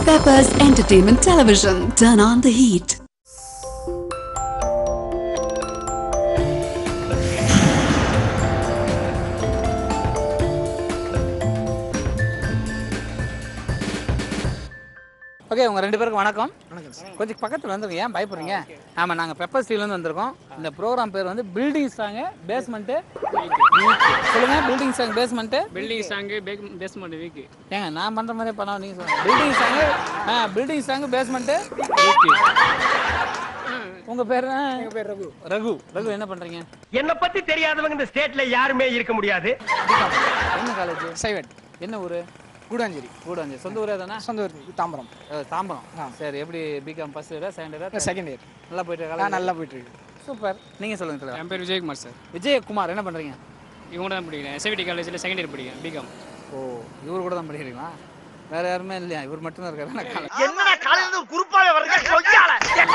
Peppers Entertainment Television. Turn on the heat. Okay உங்க ரெண்டு பேருக்கும் வணக்கம் கொஞ்சம் பக்கத்தில் வந்துருங்க ஏன் பயப்படுறீங்க ஆமாம் நாங்கள் பெப்பர் ஸ்டீல்லேருந்து வந்திருக்கோம் இந்த ப்ரோக்ராம் பேர் வந்து பில்டிங் ஸ்ட்ராங்கு பேஸ்மெண்ட்டு சொல்லுங்கள் building strong basement building strong back basement weak ஏங்க நான் பண்ணுற மாதிரியே பண்ணா நீங்கள் சொல்லுங்கள் பில்டிங் ஸ்ட்ராங்கு ஆ பில்டிங் ஸ்ட்ராங்கு பேஸ்மெண்ட்டு வீக்கு உங்கள் பேர் எங்கள் பேர் ரகு ரகு ரகு என்ன பண்ணுறீங்க என்ன பத்தி தெரியாதவங்க இந்த ஸ்டேட்ல யாருமே இருக்க முடியாது என்ன காலேஜ் சைவட் என்ன ஊர் கூடாஞ்சேரி கூடாஞ்சு சொந்த ஊரே தானே சொந்த ஊர் தாம்பரம் தாம்பரம் சரி எப்படி பிகாம் ஃபர்ஸ்ட் இயரா செகண்ட் இயரா செகண்ட் இயர் நல்லா போயிட்டு ஆ காலேஜ் நல்லா போயிட்டு இருக்கு சூப்பர் நீங்கள் சொல்லுங்கள் தலைவர் என் பேர் விஜயகுமார் சார் விஜயகுமார் என்ன பண்ணுறீங்க இவங்க தான் படிக்கிறேன் எஸ்ஐடி காலேஜில் செகண்ட் இயர் படிக்கிறேன் பிகாம் ஓ இவர் கூட தான் படிக்கிறீங்களா வேற யாருமே இல்லையா இவர் மட்டும் தான் இருக்காரு நான் காலை- என்னடா காலையில இருந்து குறுப்பாவே வருது கொய்யால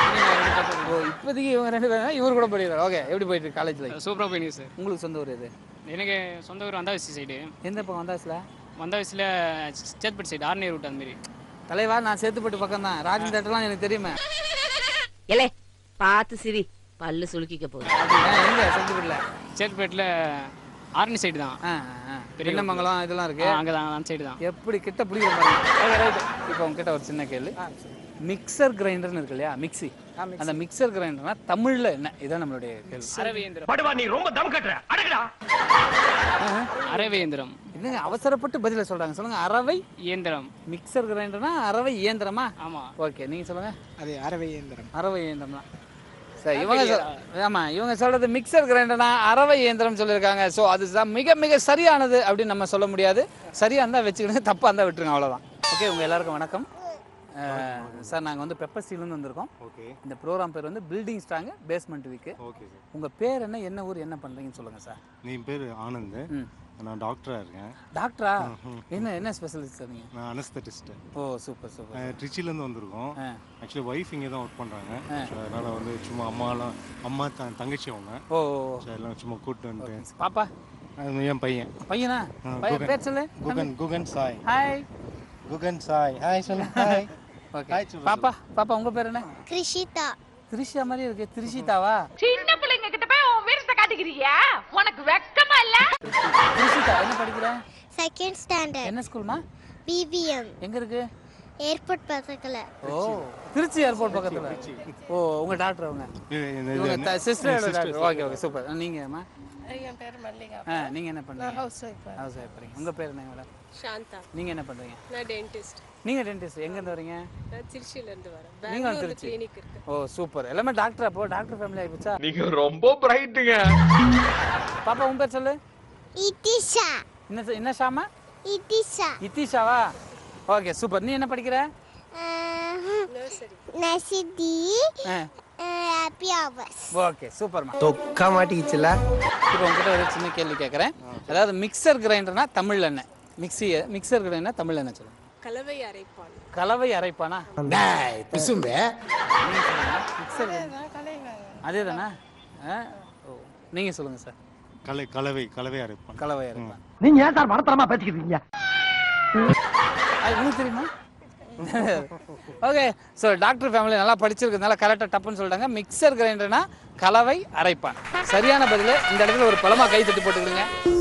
ஓ இப்போதைக்கு இவங்க ரெண்டு பேரும் இவர் கூட படிக்கிறார் ஓகே எப்படி போயிட்டு இருக்கு காலேஜ் லைஃப் சூப்பராக போயிருக்கு சார் உங்களுக்கு சொந்த ஊர் எது எனக்கு சொந்த ஊர் வந்தாவசி சைடு எந்த பக்கம் வந்தாச்சுல வந்தாவசியில் சேத்பட் சைடு ஆர்னே ரூட் அந்த மாதிரி தலைவா நான் சேத்துப்பட்டு பக்கம் தான் ராஜன் தேட்டர்லாம் எனக்கு தெரியுமே எலே பார்த்து சிரி பல்லு சுளுக்கிக்க போகுது அப்படியா? எங்க சேத்துப்பட்டுல சேத்பேட்டில் ஆர்னி சைடு தான் ஆ ஆ பெரியமங்கலம் இதெல்லாம் இருக்கு அங்கே தான் அந்த சைடு தான் எப்படி கிட்ட பிடிக்கிற பாருங்க ஓகே ரைட் இப்போ உங்ககிட்ட ஒரு சின்ன கேள்வி மிக்சர் கிரைண்டர்னு இருக்கு இல்லையா மிக்ஸி அந்த மிக்சர் கிரைண்டர்னா தமிழ்ல என்ன இதான் நம்மளுடைய கேள்வி அரவேந்திரம் படுவா நீ ரொம்ப தம் கட்டுற அடக்குடா அரவேந்திரம் என்னங்க அவசரப்பட்டு பதில சொல்றாங்க சொல்லுங்க அரவை இயந்திரம் மிக்சர் கிரைண்டர்னா அரவை இயந்திரமா ஆமாம் ஓகே நீங்க சொல்லுங்க அது அறவை இயந்திரம் அரவை இயந்திரம் தான் சரி இவங்க சொல்- ஆமா இவங்க சொல்றது மிக்சர் கிரைண்டர்னா அரவை இயந்திரம் சொல்லியிருக்காங்க ஸோ அதுதான் மிக மிக சரியானது அப்படின்னு நம்ம சொல்ல முடியாது சரியா இருந்தா வச்சுக்கிட்டு தப்பா இருந்தா விட்டுருங்க அவ்வளவுதான் ஓகே உங்க எல்லாருக்கும் வணக்கம் அஹ், சார் நாங்கள் வந்து பெப்பர் ஸ்டீல்னு வந்திருக்கோம் ஓகே இந்த ப்ரோக்ராம் பேர் வந்து building strong basement weak okay sir உங்க பேர் என்ன என்ன ஊர் என்ன பண்றீங்கன்னு சொல்லுங்க சார் என் பேர் ஆனந்த் ம் நான் டாக்டராக இருக்கேன் டாக்டரா என்ன என்ன ஸ்பெஷலிஸ்ட் சார் நீங்க நான் அனஸ்தட்டிஸ்ட்டு ஓ சூப்பர் சூப்பர் ட்ரிச்சிலேருந்து வந்திருக்கோம் ஆ ஆக்சுவலி ஒய்ஃப் இங்கே தான் ஒர்க் பண்ணுறாங்க அதனால் வந்து சும்மா அம்மாலாம் அம்மா த தங்கச்சி அவங்க ஓ So, எல்லாம் சும்மா கூப்பிட்டு வந்துட்டு பாப்பா அது என் பையன் பையனா ஆ, பையன் குகன். பேர் சொல்லு குகன் குகன் சாய் ஹாய் குகன் சாய் ஹாய் சொல்லு ஹாய் ஓகே Hi, சொல்லு, பாப்பா பாப்பா உங்க பேர் என்ன கிருஷிதா திரிஷா மாதிரி இருக்கு திரிஷிதாவா சின்ன பிள்ளைங்க கிட்ட போய் உன் வீரத்தை காட்டிக்கிறியா உனக்கு வெக்கமா இல்ல திரிஷிதா என்ன படிக்கிற செகண்ட் ஸ்டாண்டர்ட் என்ன ஸ்கூல்மா பிபிஎம் எங்க இருக்கு ஏர்போர்ட் பக்கத்துல ஓ திருச்சி ஏர்போர்ட் பக்கத்துல ஓ உங்க டாக்டர் அவங்க இது- இது- இது இவங்க என்ன? Sister doctor okay okay super நீங்கம்மா என் பேர் மல்லிகா ஆ நீங்க என்ன பண்றீங்க ஹவுஸ் ஒய்ஃப் ஹவுஸ் ஒய்ஃப் பண்றீங்க உங்க பேர் என்ன மேடம் சாந்தா நீங்க என்ன பண்றீங்க நான் டென்டிஸ்ட் நீங்க டென்டிஸ்ட் எங்க இருந்து வரீங்க நான் திருச்சியிலேருந்து வரேன் நீங்களும் பெங்களூர்ல திருச்சி கிளினிக் இருக்கு ஓ சூப்பர் எல்லாமே டாக்டர் அப்போ டாக்டர் ஃபேமிலி ஆயிப்போச்சா நீங்க ரொம்ப பிரைட்டுங்க பாப்பா உங்க பேர் சொல்லு இட்டிஷா என்ன ச- என்ன ஷாமா இட்டிஷா இத்திஷாவா ஓகே சூப்பர் நீ என்ன படிக்கிற நர்சரி நசிதி ஆ ஹாப்பி ஹவர்ஸ் ஓகே சூப்பர்மா தொக்கா மாட்டிக்கிச்சுல இப்போ உங்ககிட்ட ஒரு சின்ன கேள்வி கேட்குறேன் அதாவது மிக்சர் கிரைண்டர்னா தமிழ்ல என்ன மிக்ஸி மிக்சர் கிரைண்டர்னா தமிழ்ல என்ன சொல்லுங்க கலவை அரைப்பான் கலவை அரைப்பானா பிசும்பே மிக்சர் அதே தானே ஓ நீங்கள் சொல்லுங்க சார் கலை கலவை கலவை அரைப்பான் கலவை அரைப்பான் நீங்க ஏன் சார் மனத்தரமா பேசிக்கிறீங்க அது உங்களுக்கு தெரியுமா ஓகே ஸோ டாக்டர் ஃபேமிலி நல்லா படிச்சிருக்கிறதுனால கரெக்டாக டப்புன்னு சொல்லிட்டாங்க மிக்சர் கிரைண்டர்னா கலவை அரைப்பான் சரியான பதில் இந்த இடத்துல ஒரு பழமா கை தட்டி போட்டுக்கிறீங்க